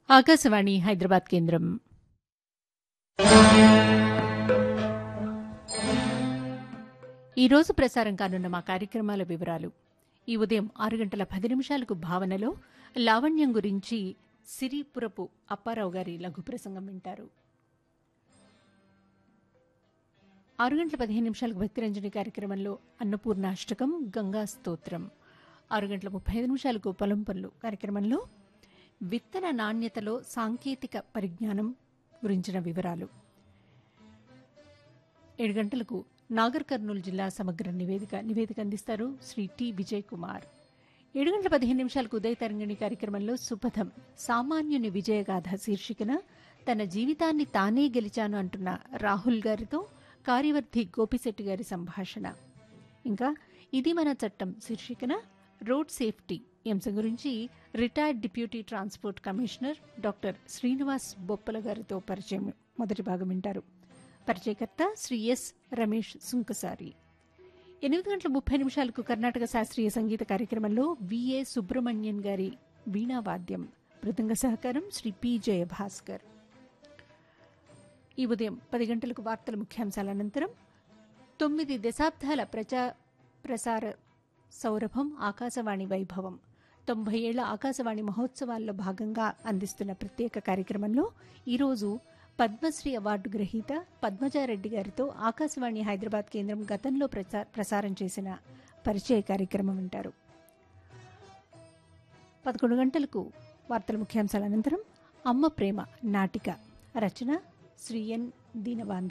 ఆకాశవాణి హైదరాబాద్ కేంద్రం ఈరోజు ప్రసారం కానున్న మా కార్యక్రమాల వివరాలు ఈ ఉదయం ఆరు గంటల పది నిమిషాలకు భావనలో లావణ్యం గురించి సిరిపురపు అప్పారావు గారి లఘు ప్రసంగం వింటారు ఆరు గంటల పదిహేను నిమిషాలకు భక్తిరంజని కార్యక్రమంలో అన్నపూర్ణ అష్టకం గంగా స్తోత్రం ఆరు గంటల ముప్పై ఐదు నిమిషాలకు పొలం పనులు కార్యక్రమంలో విత్తన నాణ్యతలో సాంకేతిక పరిజ్ఞానం గురించిన వివరాలు ఏడు గంటలకు నాగర్ కర్నూలు జిల్లా సమగ్ర నివేదిక నివేదిక అందిస్తారు శ్రీ టి విజయ్ కుమార్ ఏడు గంటల పదిహేను నిమిషాలకు ఉదయ తరంగిణి కార్యక్రమంలో సుపథం సామాన్యుని విజయగాథ శీర్షికన తన జీవితాన్ని తానే గెలిచాను అంటున్న రాహుల్ గారితో కార్యవర్ధి గోపిశెట్టి గారి సంభాషణ ఇంకా ఇది మన చట్టం శీర్షికన రోడ్ సేఫ్టీ ఈ అంశం గురించి retired deputy transport commissioner doctor Srinivas Boppala గారితో పరిచయం మొదటి భాగం వింటారు పరిచయకర్త శ్రీ ఎస్ రమేష్ సుంకసారి ఎనిమిది గంటల ముప్పై నిమిషాలకు కర్ణాటక శాస్త్రీయ సంగీత కార్యక్రమంలో విఏ సుబ్రహ్మణ్యన్ గారి వీణా వాద్యం మృదంగ సహకారం శ్రీ పి జయభాస్కర్ ఈ ఉదయం పది గంటలకు వార్తల ముఖ్యాంశాల అనంతరం తొమ్మిది దశాబ్దాల ప్రజా ప్రసార సౌరభం ఆకాశవాణి వైభవం తొంభై ఏళ్ల ఆకాశవాణి మహోత్సవాల్లో భాగంగా అందిస్తున్న ప్రత్యేక కార్యక్రమంలో ఈరోజు పద్మశ్రీ అవార్డు గ్రహీత పద్మజారెడ్డి గారితో ఆకాశవాణి హైదరాబాద్ కేంద్రం గతంలో ప్రసా ప్రసారం చేసిన పరిచయ కార్యక్రమం వింటారు పదకొండు గంటలకు వార్తల ముఖ్యాంశాల అనంతరం అమ్మ ప్రేమ నాటిక రచన శ్రీ ఎన్ దీనబాంధ